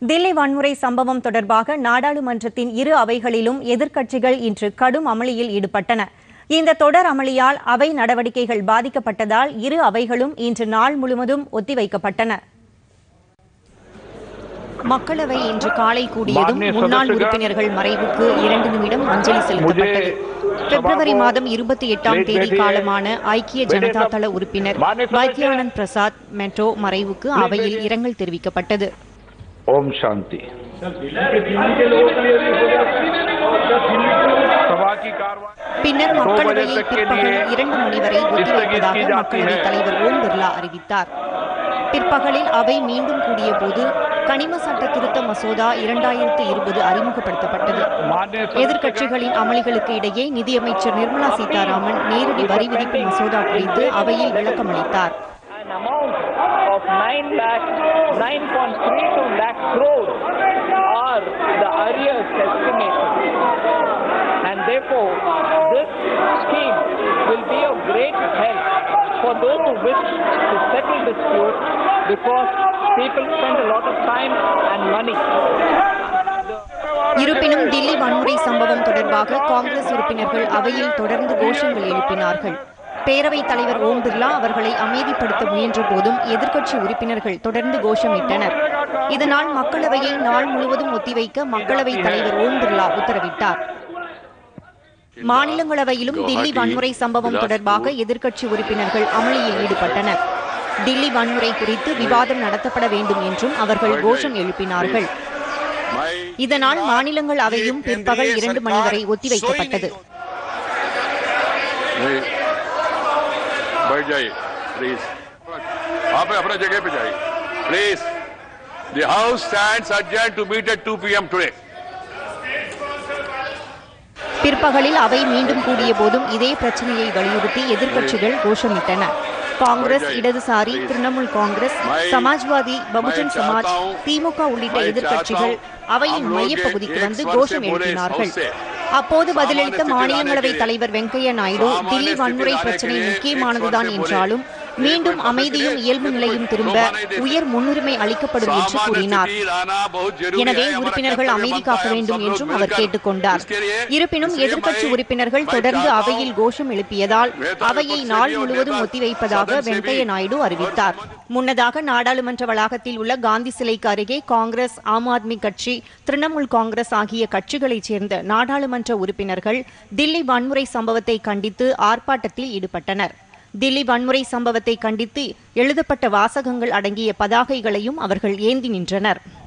தில்லி வன்முறை சம்பவம் தொடர்பாக நாடாளுமன்றத்தின் இரு அவைகளிலும் எதிர்க்கட்சிகள் இன்று கடும் அமளியில் ஈடுபட்டன இந்த தொடர் அமளியால் அவை நடவடிக்கைகள் பாதிக்கப்பட்டதால் இரு அவைகளும் இன்று நாள் முழுவதும் ஒத்திவைக்கப்பட்டன மக்களவை இன்று காலை கூடியதும் மாண்புமிகு முன்னாள் சதஸ்யர்கள், உறுப்பினர்கள் மறைவுக்கு இரண்டு நிமிடம் அஞ்சலி செலுத்தப்பட்டது मुझे பிப்ரவரி सभा को மாதம் இருபத்தி எட்டாம் प्लीज தேதி बैठिए। காலமான ஐக்கிய बैठिए ஜனதா सब। தள உறுப்பினர் माननीय सदस्य। வைத்தியானந்த் பிரசாத் மெட்ரோ மறைவுக்கு प्लीज அவையில் बैठिए। இரங்கல் தெரிவிக்கப்பட்டது ओम शांति सभा की कार्रवाई பின்னர் दो बजे மக்களவையை तक के பிற்பகல் लिए இரண்டு மணி வரை स्थगित ஒத்திவைப்பதாக की जाती மக்களவைத் है தலைவர் ஓம் பிர்லா அறிவித்தார் பிற்பகலில் அவை மீண்டும் கூடிய போது கனிம சட்ட திருத்த மசோதா இரண்டாயிரத்து இருபது அறிமுகப்படுத்தப்பட்டது मान्य எதிர்க்கட்சிகளின் அமளிகளுக்கு இடையே நிதியமைச்சர் நிர்மலா சீதாராமன் நேரடி வரி விதிப்பு மசோதா குறித்து அவையில் விளக்கமளித்தார் an amount of 9 lakh, 9.32 lakh crores are the arrears estimated. And therefore, this scheme will be of great help for those who wish to settle disputes because people spend a lot of time and money. இருப்பினும் தில்லி வன்முறை சம்பவம் தொடர்பாக காங்கிரஸ் உறுப்பினர்கள் அவையில் தொடர்ந்து கோஷங்கள் எழுப்பினார்கள் பேரவைத் தலைவர் ஓம் பிர்லா அவர்களை அமைதிப்படுத்த முயன்ற போதும் எதிர்க்கட்சி உறுப்பினர்கள் தொடர்ந்து கோஷமிட்டனர் இதனால் மக்களவையை நாள் முழுவதும் ஒத்திவைக்க மக்களவைத் தலைவர் ஓம் பிர்லா உத்தரவிட்டார் மாநிலங்களவையிலும் தில்லி வன்முறை சம்பவம் தொடர்பாக எதிர்க்கட்சி உறுப்பினர்கள் அமளியில் ஈடுபட்டனர் தில்லி வன்முறை குறித்து விவாதம் நடத்தப்பட வேண்டும் என்றும் அவர்கள் கோஷம் எழுப்பினார்கள் இதனால் மாநிலங்கள் அவையும் பிற்பகல் இரண்டு மணி வரை ஒத்திவைக்கப்பட்டது नहीं बैठ जाइए प्लीज आप अपना जगह पे जाइए please the house stands adjourned to meet at 2 p.m. today. பிற்பகலில் அவை மீண்டும் கூடிய போதும் இதே பிரச்சனையை வலியுறுத்தி எதிர்க்கட்சிகள் கோஷமிட்டன காங்கிரஸ் இடதுசாரி திரிணாமுல் காங்கிரஸ் சமாஜ்வாதி பகுஜன் சமாஜ் திமுக உள்ளிட்ட எதிர்க்கட்சிகள் அவையின் மையப்பகுதிக்கு வந்து கோஷம் எழுப்பினார்கள் அப்போது பதிலளித்த மாநிலங்களவை தலைவர் வெங்கையா நாயுடு தில்லி வன்முறை பிரச்சனை முக்கியமானதுதான் என்றாலும் மீண்டும் அமைதியும் இயல்பு நிலையும் திரும்ப உயர் முன்னுரிமை அளிக்கப்படும் என்று கூறினார் எனவே உறுப்பினர்கள் அமைதி காக்க வேண்டும் என்றும் அவர் கேட்டுக்கொண்டார் இருப்பினும் எதிர்க்கட்சி உறுப்பினர்கள் தொடர்ந்து அவையில் கோஷம் எழுப்பியதால் அவையை நாள் முழுவதும் ஒத்திவைப்பதாக வெங்கையா நாயுடு அறிவித்தார் முன்னதாக நாடாளுமன்ற வளாகத்தில் உள்ள காந்தி சிலைக்கு அருகே காங்கிரஸ் ஆம் ஆத்மி கட்சி திரிணாமுல் காங்கிரஸ் ஆகிய கட்சிகளைச் சேர்ந்த நாடாளுமன்ற உறுப்பினர்கள் தில்லி வன்முறை சம்பவத்தை கண்டித்து ஆர்ப்பாட்டத்தில் ஈடுபட்டனர் தில்லி வன்முறை சம்பவத்தை கண்டித்து எழுதப்பட்ட வாசகங்கள் அடங்கிய பதாகைகளையும் அவர்கள் ஏந்தி நின்றனர்